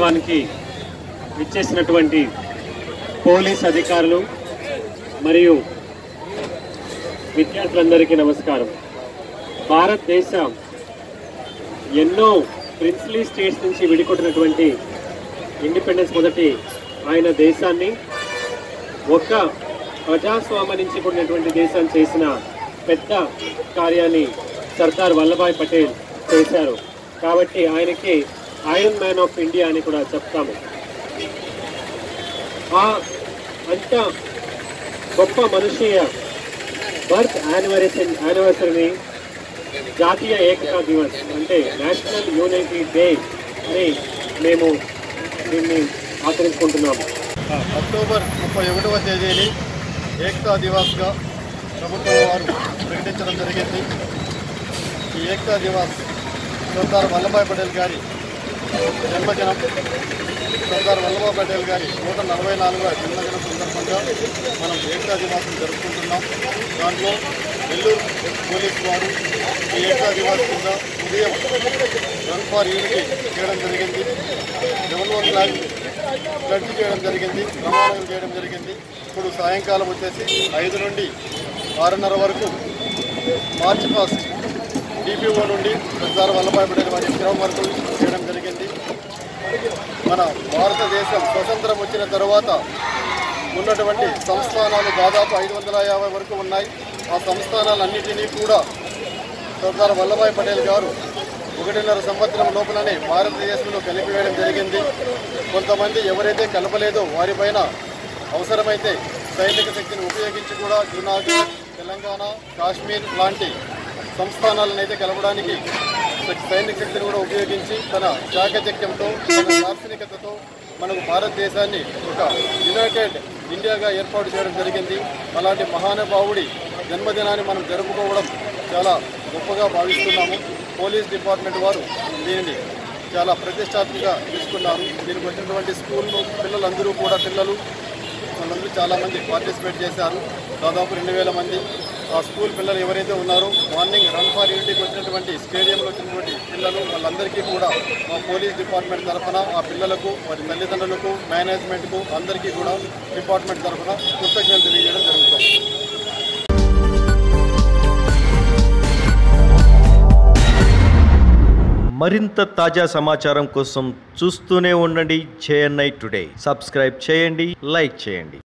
కార్యక్రమానికి ఇచ్చేసినటువంటి పోలీస్ అధికారులు మరియు విద్యార్థులందరికీ నమస్కారం భారతదేశం ఎన్నో ప్రిన్స్లీ స్టేట్స్ నుంచి విడికొట్టినటువంటి ఇండిపెండెన్స్ మొదటి ఆయన దేశాన్ని ఒక ప్రజాస్వామ్య నుంచి కూడినటువంటి దేశాన్ని చేసిన పెద్ద కార్యాన్ని సర్దార్ వల్లభాయ్ పటేల్ చేశారు కాబట్టి ఆయనకి ఐరన్ మ్యాన్ ఆఫ్ ఇండియా అని కూడా చెప్తాము ఆ అంత గొప్ప మనిషి బర్త్ యానివర్సరీ యానివర్సరీని జాతీయ ఏకతా దివస్ అంటే నేషనల్ యూనిటీ డే అని మేము దీన్ని ఆచరించుకుంటున్నాము అక్టోబర్ ముప్పై ఒకటవ తేదీని ఏకతా దివాస్గా ప్రభుత్వం వారు ప్రకటించడం జరిగింది ఈ ఏకతా దివాస్ సర్దార్ వల్లభాయ్ పటేల్ గారి జన్మదినం సర్దార్ వల్లభాయ్ పటేల్ గారి నూట నలభై నాలుగవ జన్మదినం సందర్భంగా మనం ఏకతా దివాసం జరుపుకుంటున్నాం దాంట్లో నెల్లూరు పోలీస్ వారు ఈ ఏకతా దివాస్ కింద ఉదయం రన్ ఫార్ యూనిటీ చేయడం జరిగింది డబల్ వన్ ఫ్లాగ్ ఫ్లడ్ చేయడం జరిగింది ప్రమాణాలు చేయడం జరిగింది ఇప్పుడు సాయంకాలం వచ్చేసి ఐదు నుండి ఆరున్నర వరకు మార్చ్ ఫస్ట్ డిపిఓ నుండి సర్దార్ వల్లభాయ్ పటేల్ వారి విగ్రహం వరకు చేయడం జరిగింది మన భారతదేశం స్వతంత్రం వచ్చిన తర్వాత ఉన్నటువంటి సంస్థానాలు దాదాపు ఐదు వందల యాభై వరకు ఉన్నాయి ఆ సంస్థానాలన్నిటినీ కూడా సర్దార్ వల్లభాయ్ పటేల్ గారు ఒకటిన్నర సంవత్సరం లోపలనే భారతదేశంలో కలిపివేయడం జరిగింది కొంతమంది ఎవరైతే కలపలేదో వారిపైన అవసరమైతే సైనిక శక్తిని ఉపయోగించి కూడా జూనాగఢ్ తెలంగాణ కాశ్మీర్ లాంటి సంస్థానాలను అయితే కలపడానికి సైనిక శక్తిని కూడా ఉపయోగించి తన చాకచక్యంతో తన దార్శనికతతో మనకు భారతదేశాన్ని ఒక యునైటెడ్ ఇండియాగా ఏర్పాటు చేయడం జరిగింది అలాంటి మహానుభావుడి జన్మదినాన్ని మనం జరుపుకోవడం చాలా గొప్పగా భావిస్తున్నాము పోలీస్ డిపార్ట్మెంట్ వారు దీనిని చాలా ప్రతిష్టాత్మకంగా తీసుకున్నారు దీనికి వచ్చినటువంటి స్కూళ్ళు పిల్లలందరూ కూడా పిల్లలు వాళ్ళందరూ చాలామంది పార్టిసిపేట్ చేశారు దాదాపు రెండు వేల మంది ఆ స్కూల్ పిల్లలు ఎవరైతే ఉన్నారో మార్నింగ్ రన్ ఫార్ యూనిటీకి వచ్చినటువంటి స్టేడియంలో వచ్చినటువంటి పిల్లలు వాళ్ళందరికీ కూడా మా పోలీస్ డిపార్ట్మెంట్ తరఫున ఆ పిల్లలకు వారి తల్లిదండ్రులకు మేనేజ్మెంట్కు అందరికీ కూడా డిపార్ట్మెంట్ తరఫున కృతజ్ఞతలు తెలియజేయడం జరుగుతుంది మరింత తాజా సమాచారం కోసం చూస్తూనే ఉండండి జేఎన్ఐ టుడే సబ్స్క్రైబ్ చేయండి లైక్ చేయండి